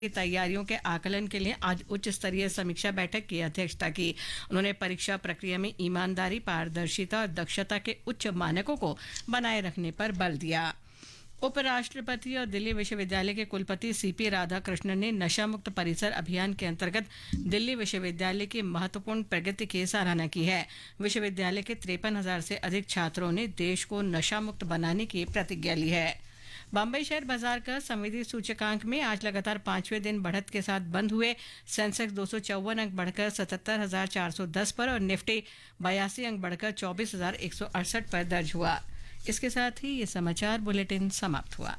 की तैयारियों के आकलन के लिए आज उच्च स्तरीय समीक्षा बैठक की अध्यक्षता की उन्होंने परीक्षा प्रक्रिया में ईमानदारी पारदर्शिता और दक्षता के उच्च मानकों को बनाए रखने पर बल दिया उपराष्ट्रपति और दिल्ली विश्वविद्यालय के कुलपति सीपी राधाकृष्णन ने नशा मुक्त परिसर अभियान के अंतर्गत दिल्ली विश्वविद्यालय की महत्वपूर्ण प्रगति की सराहना की है विश्वविद्यालय के तिरपन हजार से अधिक छात्रों ने देश को नशा मुक्त बनाने की प्रतिज्ञा ली है बम्बई शेयर बाजार का संवेदी सूचकांक में आज लगातार पांचवें दिन बढ़त के साथ बंद हुए सेंसेक्स दो अंक बढ़कर सतहत्तर हजार चार सौ दस पर और निफ्टी बयासी अंक बढ़कर चौबीस हजार एक सौ अड़सठ पर दर्ज हुआ इसके साथ ही ये समाचार बुलेटिन समाप्त हुआ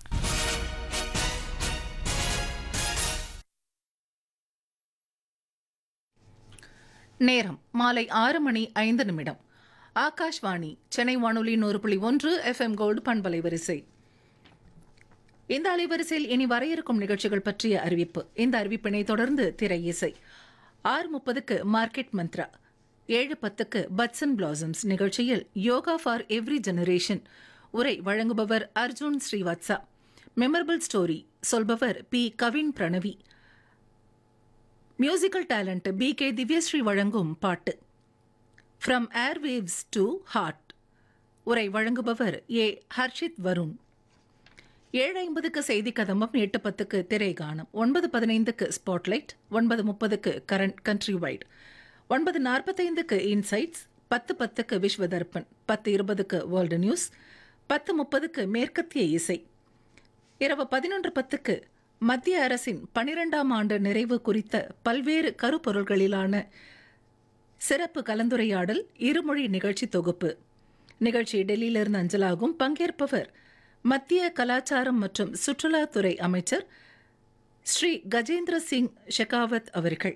நேரம் மாலை ஆறு மணி ஐந்து நிமிடம் ஆகாஷ்வாணி சென்னை வானொலி நூறு புள்ளி ஒன்று எஃப்எம் கோல்டு பண்பலை வரிசை இந்த அலைவரிசையில் இனி வர இருக்கும் நிகழ்ச்சிகள் பற்றிய அறிவிப்பு இந்த அறிவிப்பினை தொடர்ந்து திரை இசை ஆறு முப்பதுக்கு மார்க்கெட் மந்த்ரா ஏழு பத்துக்கு பட்சன் பிளாசம்ஸ் நிகழ்ச்சியில் யோகா ஃபார் எவ்ரி ஜெனரேஷன் உரை வழங்குபவர் அர்ஜுன் ஸ்ரீவத்சா மெமரபிள் ஸ்டோரி சொல்பவர் P Kavin Pranavi musical talent P K Divyasri வழங்கும் பாட்டு ஃப்ரம் ஏர்வேவ்ஸ் டு ஹார்ட் உரை வழங்குபவர் ஏ ஹர்ஷித் வருண் ஏழு ஐம்பதுக்கு செய்தி கதம்பம் எட்டு பத்துக்கு திரைகானம் ஒன்பது பதினைந்துக்கு ஸ்பாட்லைட் ஒன்பது முப்பதுக்கு கரண்ட் கண்ட்ரி வைட் ஒன்பது நாற்பத்தைந்துக்கு இன்சைட்ஸ் பத்து பத்துக்கு விஸ்வ தர்ப்பன் பத்து இருபதுக்கு வேர்ல்டு நியூஸ் பத்து முப்பதுக்கு மேற்கத்திய இசை இரவு பதினொன்று பத்துக்கு மத்திய அரசின் பனிரெண்டாம் ஆண்டு நிறைவு குறித்த பல்வேறு கருப்பொருள்களிலான சிறப்பு கலந்துரையாடல் இருமொழி நிகழ்ச்சி தொகுப்பு நிகழ்ச்சி டெல்லியிலிருந்து அஞ்சலாகும் பங்கேற்பவர் மத்திய கலாச்சாரம் மற்றும் சுற்றுலாத்துறை அமைச்சர் ஸ்ரீ கஜேந்திர சிங் ஷெகாவத் அவர்கள்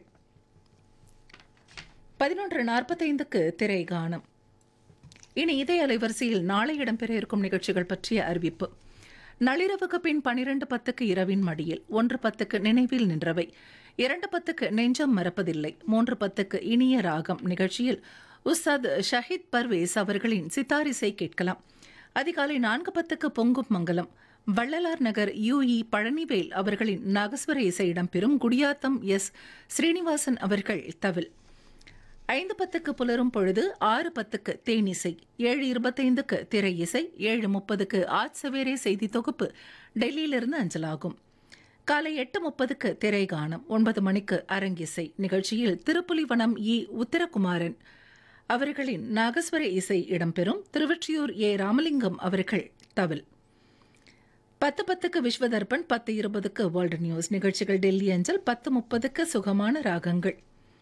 பதினொன்று நாற்பத்தைந்துக்கு திரை கானம் இனி இதே அலைவரிசையில் நாளை இடம்பெற இருக்கும் நிகழ்ச்சிகள் பற்றிய அறிவிப்பு நள்ளிரவுக்கு பின் பனிரெண்டு பத்துக்கு இரவின் மடியில் ஒன்று பத்துக்கு நினைவில் நின்றவை இரண்டு பத்துக்கு நெஞ்சம் மறப்பதில்லை மூன்று பத்துக்கு இனிய ராகம் நிகழ்ச்சியில் உஸ்தாத் ஷஹீத் பர்வேஸ் அவர்களின் சித்தாரிசை கேட்கலாம் அதிகாலை நான்கு பத்துக்கு பொங்கும் மங்கலம் வள்ளலார் நகர் யுஇ பழனிவேல் அவர்களின் நாகஸ்வர இசை இடம்பெறும் குடியாத்தம் எஸ் ஸ்ரீனிவாசன் அவர்கள் தவில் ஐந்து பத்துக்கு புலரும் பொழுது ஆறு பத்துக்கு தேனிசை ஏழு இருபத்தைந்துக்கு திரை இசை ஏழு முப்பதுக்கு ஆஜ் சவேரே செய்தி தொகுப்பு டெல்லியிலிருந்து அஞ்சலாகும் காலை எட்டு முப்பதுக்கு திரை கானம் ஒன்பது மணிக்கு அரங்கிசை நிகழ்ச்சியில் திருப்புலிவனம் இ உத்தரகுமாரன் அவர்களின் நாகஸ்வர இசை இடம்பெறும் திருவொற்றியூர் ஏ ராமலிங்கம் அவர்கள் தவில் பத்து பத்துக்கு விஸ்வதர்பன் பத்து இருபதுக்கு வேர்ல்டு நியூஸ் நிகழ்ச்சிகள் டெல்லி அஞ்சல் பத்து முப்பதுக்கு சுகமான ராகங்கள்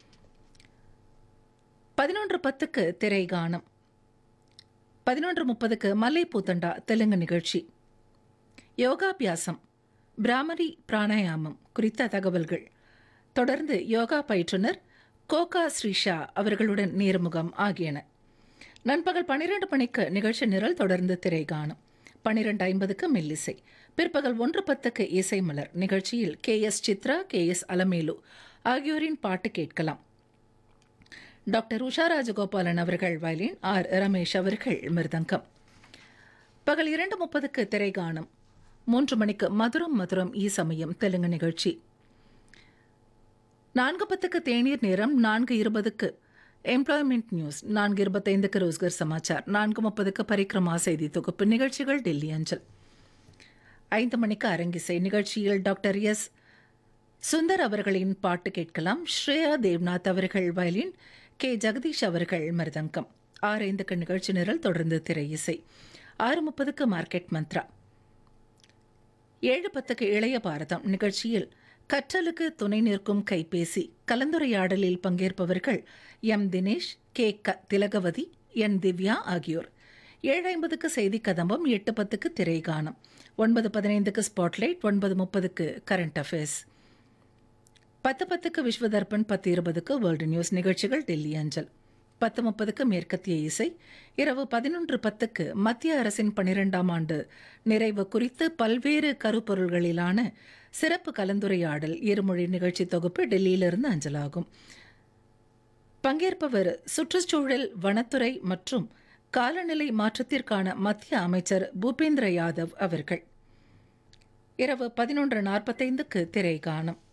பதினொன்று பத்துக்கு திரை கானம் பதினொன்று முப்பதுக்கு மல்லை பூத்தண்டா தெலுங்கு நிகழ்ச்சி யோகாபியாசம் பிராமரி பிராணாயாமம் குறித்த தகவல்கள் தொடர்ந்து யோகா பயிற்றுனர் கோகா ஸ்ரீஷா அவர்களுடன் நேர்முகம் ஆகியன நண்பகல் பன்னிரண்டு மணிக்கு நிகழ்ச்சி நிரல் தொடர்ந்து திரை காணும் பன்னிரண்டு ஐம்பதுக்கு மெல்லிசை பிற்பகல் ஒன்று பத்துக்கு இசை மலர் நிகழ்ச்சியில் K S Chitra K S Alamelu ஆகியோரின் பாட்டு கேட்கலாம் டாக்டர் உஷா ராஜகோபாலன் அவர்கள் வயலின் ஆர் ரமேஷ் அவர்கள் மிருதங்கம் பகல் இரண்டு முப்பதுக்கு திரைகானம் மூன்று மணிக்கு மதுரம் மதுரம் ஈ சமயம் தெலுங்கு நிகழ்ச்சி நான்கு பத்துக்கு தேநீர் நேரம் நான்கு இருபதுக்கு எம்ப்ளாய்மெண்ட் நியூஸ் நான்கு இருபத்தைந்துக்கு ரோஸ்கர் சமாச்சார் நான்கு முப்பதுக்கு பரிக்ரமா செய்தி தொகுப்பு நிகழ்ச்சிகள் டெல்லி அஞ்சல் ஐந்து மணிக்கு அரங்கிசை நிகழ்ச்சியில் டாக்டர் எஸ் சுந்தர் அவர்களின் பாட்டு கேட்கலாம் ஸ்ரேயா தேவ்நாத் அவர்கள் வயலின் கே ஜெகதீஷ் அவர்கள் மிருதங்கம் ஆறு ஐந்துக்கு நிகழ்ச்சி நிரல் தொடர்ந்து திரை இசை ஆறு முப்பதுக்கு மார்க்கெட் மந்த்ரா ஏழு பத்துக்கு இளைய பாரதம் நிகழ்ச்சியில் கற்றலுக்கு துணை நிற்கும் கைபேசி கலந்துரையாடலில் பங்கேற்பவர்கள் எம் தினேஷ் கே க திலகவதி என் திவ்யா ஆகியோர் ஏழு ஐம்பதுக்கு செய்தி கதம்பம் எட்டு பத்துக்கு திரைகானம் ஒன்பது பதினைந்துக்கு ஸ்பாட்லைட் ஒன்பது முப்பதுக்கு கரண்ட் அஃபேர்ஸ் பத்து பத்துக்கு விஸ்வதர்பன் பத்து இருபதுக்கு வேர்ல்டு நியூஸ் நிகழ்ச்சிகள் டெல்லி அஞ்சல் பத்து முப்பதுக்கு மேற்கத்திய இசை இரவு பதினொன்று பத்துக்கு மத்திய அரசின் பனிரெண்டாம் ஆண்டு நிறைவு குறித்து பல்வேறு கருப்பொருள்களிலான சிறப்பு கலந்துரையாடல் இருமொழி நிகழ்ச்சி தொகுப்பு டெல்லியிலிருந்து அஞ்சலாகும் பங்கேற்பவர் சுற்றுச்சூழல் வனத்துறை மற்றும் காலநிலை மாற்றத்திற்கான மத்திய அமைச்சர் பூபேந்திர யாதவ் அவர்கள் இரவு பதினொன்று நாற்பத்தைந்துக்கு திரை காணும்